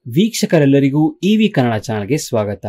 ವೀಕ್ಷಕರೆಲ್ಲರಿಗೂ EV Kannada ಚಾನಲ್ಗೆ ಸ್ವಾಗತ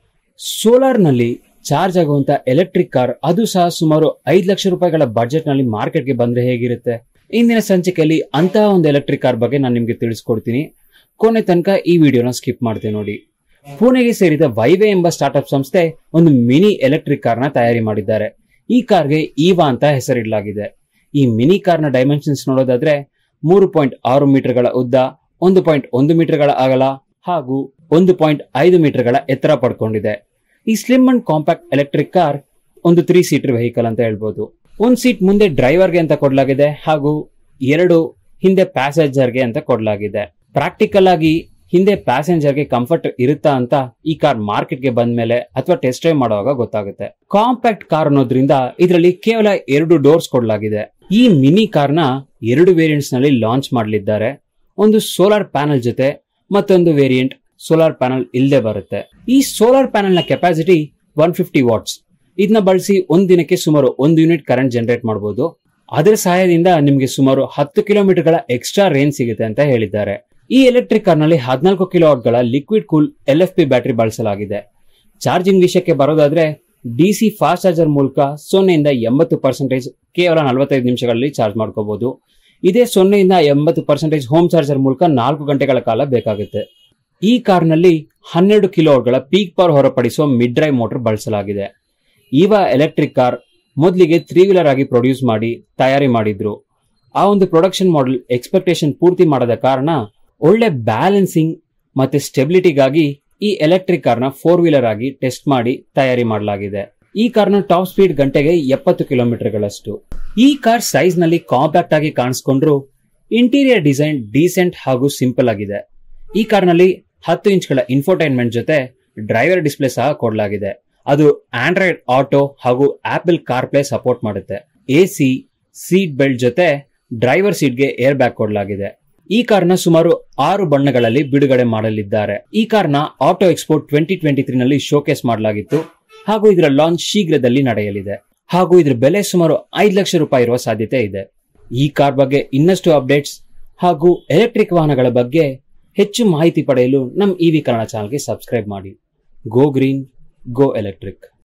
ಸೋಲಾರ್ನಲ್ಲಿ ಚಾರ್ಜ್ ಆಗುವಂತ ಎಲೆಕ್ಟ್ರಿಕ್ ಕಾರ್ ಅದು ಸಹ ಸುಮಾರು ಐದು ಲಕ್ಷ ರೂಪಾಯಿಗಳ ಬಜೆಟ್ ನಲ್ಲಿ ಮಾರ್ಕೆಟ್ಗೆ ಬಂದ್ರೆ ಹೇಗಿರುತ್ತೆ ಇಂದಿನ ಸಂಚಿಕೆಯಲ್ಲಿ ಅಂತಹ ಒಂದು ಎಲೆಕ್ಟ್ರಿಕ್ ಕಾರ್ ಬಗ್ಗೆ ನಾನು ನಿಮ್ಗೆ ತಿಳಿಸ್ಕೊಡ್ತೀನಿ ಕೊನೆ ತನಕ ಈ ವಿಡಿಯೋನ ಸ್ಕಿಪ್ ಮಾಡ್ತೀನಿ ನೋಡಿ ಪುಣೆಗೆ ಸೇರಿದ ವೈವೆ ಎಂಬ ಸ್ಟಾರ್ಟ್ಅಪ್ ಸಂಸ್ಥೆ ಒಂದು ಮಿನಿ ಎಲೆಕ್ಟ್ರಿಕ್ ಕಾರ್ನ ತಯಾರಿ ಮಾಡಿದ್ದಾರೆ ಈ ಕಾರ್ಗೆ ಈವಾ ಅಂತ ಹೆಸರಿಡಲಾಗಿದೆ ಈ ಮಿನಿ ಕಾರ್ನ ಡೈಮೆನ್ಷನ್ಸ್ ನೋಡೋದಾದ್ರೆ ಮೂರು ಪಾಯಿಂಟ್ ಆರು ಮೀಟರ್ಗಳ ಉದ್ದ ಒಂದು ಪಾಯಿಂಟ್ ಒಂದು ಮೀಟರ್ಗಳ ಅಗಲ ಹಾಗೂ ಒಂದು ಪಾಯಿಂಟ್ ಐದು ಮೀಟರ್ಗಳ ಎತ್ತರ ಪಡ್ಕೊಂಡಿದೆ ಈ slim and compact electric car ಒಂದು ತ್ರೀ ಸೀಟರ್ ವೆಹಿಕಲ್ ಅಂತ ಹೇಳ್ಬೋದು ಒಂದ್ ಸೀಟ್ ಮುಂದೆ ಡ್ರೈವರ್ಗೆ ಅಂತ ಕೊಡಲಾಗಿದೆ ಹಾಗೂ ಎರಡು ಹಿಂದೆ ಪ್ಯಾಸೆಂಜರ್ಗೆ ಅಂತ ಕೊಡಲಾಗಿದೆ ಪ್ರಾಕ್ಟಿಕಲ್ ಆಗಿ ಹಿಂದೆ ಪ್ಯಾಸೆಂಜರ್ಗೆ ಕಂಫರ್ಟ್ ಇರುತ್ತಾ ಅಂತ ಈ ಕಾರ್ ಮಾರ್ಕೆಟ್ಗೆ ಬಂದ ಮೇಲೆ ಅಥವಾ ಟೆಸ್ಟ್ ಡ್ರೈವ್ ಮಾಡುವಾಗ ಗೊತ್ತಾಗುತ್ತೆ ಕಾಂಪ್ಯಾಕ್ಟ್ ಕಾರ್ ಅನ್ನೋದ್ರಿಂದ ಇದರಲ್ಲಿ ಕೇವಲ ಎರಡು ಡೋರ್ಸ್ ಕೊಡಲಾಗಿದೆ ಈ ಮಿನಿ ಕಾರ್ನ ಎರಡು ವೇರಿಯಂಟ್ಸ್ ನಲ್ಲಿ ಲಾಂಚ್ ಮಾಡಲಿದ್ದಾರೆ ಒಂದು ಸೋಲಾರ್ ಪ್ಯಾನಲ್ ಜೊತೆ ಮತ್ತೊಂದು ವೇರಿಯಂಟ್ ಸೋಲಾರ್ ಪ್ಯಾನಲ್ ಇಲ್ಲದೆ ಬರುತ್ತೆ ಈ ಸೋಲಾರ್ ಪ್ಯಾನಲ್ ನ ಕೆಪಾಸಿಟಿ ಒನ್ ಫಿಫ್ಟಿ ವಾಟ್ಸ್ ಇದನ್ನ ಬಳಸಿ ಒಂದ್ ದಿನಕ್ಕೆ ಸುಮಾರು ಒಂದು ಯೂನಿಟ್ ಕರೆಂಟ್ ಜನರೇಟ್ ಮಾಡಬಹುದು ಅದರ ಸಹಾಯದಿಂದ ನಿಮಗೆ ಸುಮಾರು ಹತ್ತು ಕಿಲೋಮೀಟರ್ಗಳ ಎಕ್ಸ್ಟ್ರಾ ರೇಂಜ್ ಸಿಗುತ್ತೆ ಅಂತ ಹೇಳಿದ್ದಾರೆ ಈ ಎಲೆಕ್ಟ್ರಿಕ್ ಕಾರ್ನಲ್ಲಿ ಹದಿನಾಲ್ಕು ಕಿಲೋ ಗಳ liquid cool L F P battery ಬಳಸಲಾಗಿದೆ ಚಾರ್ಜಿಂಗ್ ವಿಷಯಕ್ಕೆ ಬರೋದಾದ್ರೆ ಡಿಸಿ ಫಾಸ್ಟ್ ಚಾರ್ಜರ್ ಮೂಲಕ ಸೊನ್ನೆಯಿಂದ ಎಂಬತ್ತು ಪರ್ಸೆಂಟೇಜ್ ಕೇವಲ ನಲವತ್ತೈದು ನಿಮಿಷಗಳಲ್ಲಿ ಚಾರ್ಜ್ ಮಾಡ್ಕೋಬಹುದು ಇದೇ ಸೊನ್ನೆಯಿಂದ ಎಂಬತ್ತು ಪರ್ಸೆಂಟೇಜ್ ಹೋಮ್ ಚಾರ್ಜರ್ ಮೂಲಕ ನಾಲ್ಕು ಗಂಟೆಗಳ ಕಾಲ ಬೇಕಾಗುತ್ತೆ ಈ ಕಾರ್ನಲ್ಲಿ ಹನ್ನೆರಡು ಕಿಲೋಗಳ ಪೀಕ್ ಪವರ್ ಹೊರಪಡಿಸುವ ಮಿಡ್ ಡ್ರೈವ್ ಮೋಟರ್ ಬಳಸಲಾಗಿದೆ ಈವಾ ಎಲೆಕ್ಟ್ರಿಕ್ ಕಾರ್ ಮೊದಲಿಗೆ ತ್ರೀ ವೀಲರ್ ಆಗಿ ಪ್ರೊಡ್ಯೂಸ್ ಮಾಡಿ ತಯಾರಿ ಮಾಡಿದ್ರು ಆ ಒಂದು ಪ್ರೊಡಕ್ಷನ್ ಮಾಡೆಲ್ ಎಕ್ಸ್ಪೆಕ್ಟೇಷನ್ ಪೂರ್ತಿ ಮಾಡದ ಕಾರಣ ಒಳ್ಳೆ ಬ್ಯಾಲೆನ್ಸಿಂಗ್ ಮತ್ತೆ ಸ್ಟೆಬಿಲಿಟಿಗಾಗಿ ಈ ಎಲೆಕ್ಟ್ರಿಕ್ ಕಾರ್ನ ಫೋರ್ ವೀಲರ್ ಆಗಿ ಟೆಸ್ಟ್ ಮಾಡಿ ತಯಾರಿ ಮಾಡಲಾಗಿದೆ ಈ ಕಾರ್ನ ಟಾಪ್ ಸ್ಪೀಡ್ ಗಂಟೆಗೆ ಎಪ್ಪತ್ತು ಕಿಲೋಮೀಟರ್ಗಳಷ್ಟು ಈ ಕಾರ್ ಸೈಜ್ ನಲ್ಲಿ ಕಾಂಪ್ಯಾಕ್ಟ್ ಆಗಿ ಕಾಣಿಸ್ಕೊಂಡ್ರು ಇಂಟೀರಿಯರ್ ಡಿಸೈನ್ ಡೀಸೆಂಟ್ ಹಾಗೂ ಸಿಂಪಲ್ ಆಗಿದೆ ಈ ಕಾರ್ನಲ್ಲಿ ಹತ್ತು ಇಂಚ್ಗಳ ಇನ್ಫೋಟೈನ್ಮೆಂಟ್ ಜೊತೆ ಡ್ರೈವರ್ ಡಿಸ್ಪ್ಲೇ ಸಹ ಕೊಡಲಾಗಿದೆ ಅದು ಆಂಡ್ರಾಯ್ಡ್ ಆಟೋ ಹಾಗೂ ಆಪಲ್ ಕಾರ್ ಪ್ಲೇ ಸಪೋರ್ಟ್ ಮಾಡುತ್ತೆ ಎ ಸಿ ಸೀಟ್ ಬೆಲ್ಟ್ ಜೊತೆ ಡ್ರೈವರ್ ಸೀಟ್ಗೆ ಏರ್ ಬ್ಯಾಗ್ ಕೊಡಲಾಗಿದೆ ಈ ಕಾರ್ನ ಸುಮಾರು ಆರು ಬಣ್ಣಗಳಲ್ಲಿ ಬಿಡುಗಡೆ ಮಾಡಲಿದ್ದಾರೆ ಈ ಕಾರ್ನ Auto Expo twenty twenty three ನಲ್ಲಿ ಶೋಕೇಸ್ ಮಾಡಲಾಗಿತ್ತು ಹಾಗೂ ಇದರ ಲಾಂಚ್ ಶೀಘ್ರದಲ್ಲಿ ನಡೆಯಲಿದೆ ಹಾಗೂ ಇದರ ಬೆಲೆ ಸುಮಾರು ಐದು ಲಕ್ಷ ರೂಪಾಯಿ ಇರುವ ಸಾಧ್ಯತೆ ಇದೆ ಈ ಕಾರ್ ಬಗ್ಗೆ ಇನ್ನಷ್ಟು ಅಪ್ಡೇಟ್ಸ್ ಹಾಗೂ ಎಲೆಕ್ಟ್ರಿಕ್ ವಾಹನಗಳ ಬಗ್ಗೆ ಹೆಚ್ಚು ಮಾಹಿತಿ ಪಡೆಯಲು ನಮ್ಮ ಇವಿ ಕನ್ನಡ ಚಾನಲ್ಗೆ ಸಬ್ಸ್ಕ್ರೈಬ್ ಮಾಡಿ ಗೋ ಗ್ರೀನ್ ಗೋ ಎಲೆಕ್ಟ್ರಿಕ್